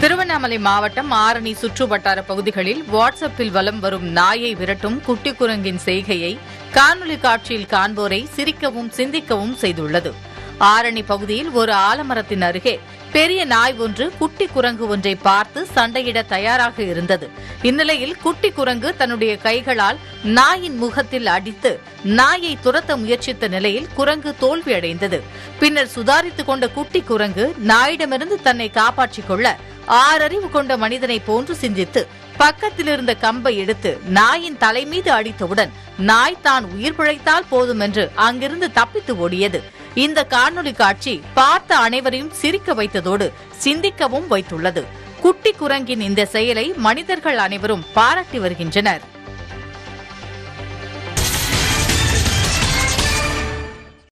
திருவண்ணாமலை மாவட்டம் ஆரணி சுற்றுவட்டார பகுதிகளில் வாட்ஸ்அப்பில் வலம் வரும் நாயை விரட்டும் குட்டி குரங்கின் செய்கையை காணொலி காட்சியில் காண்போரை சிரிக்கவும் சிந்திக்கவும் செய்துள்ளது ஆரணி பகுதியில் ஒரு ஆலமரத்தின் அருகே பெரிய நாய் ஒன்று குட்டி குரங்கு ஒன்றை பார்த்து சண்டையிட தயாராக இருந்தது இந்நிலையில் குட்டி குரங்கு தன்னுடைய கைகளால் நாயின் முகத்தில் அடித்து நாயை துரத்த முயற்சித்த நிலையில் குரங்கு தோல்வியடைந்தது பின்னர் சுதாரித்துக் கொண்ட குட்டி குரங்கு நாயிடமிருந்து தன்னை காப்பாற்றிக் கொள்ள ஆறறிவு கொண்ட மனிதனை போன்று சிந்தித்து பக்கத்தில் இருந்த கம்பை எடுத்து நாயின் தலை மீது அடித்தவுடன் நாய் தான் உயிர் பிழைத்தால் போதும் என்று அங்கிருந்து தப்பித்து ஓடியது இந்த காணொலி காட்சி பார்த்த அனைவரையும் சிரிக்க வைத்ததோடு சிந்திக்கவும் வைத்துள்ளது குட்டி குரங்கின் இந்த செயலை மனிதர்கள் அனைவரும் பாராட்டி வருகின்றனர்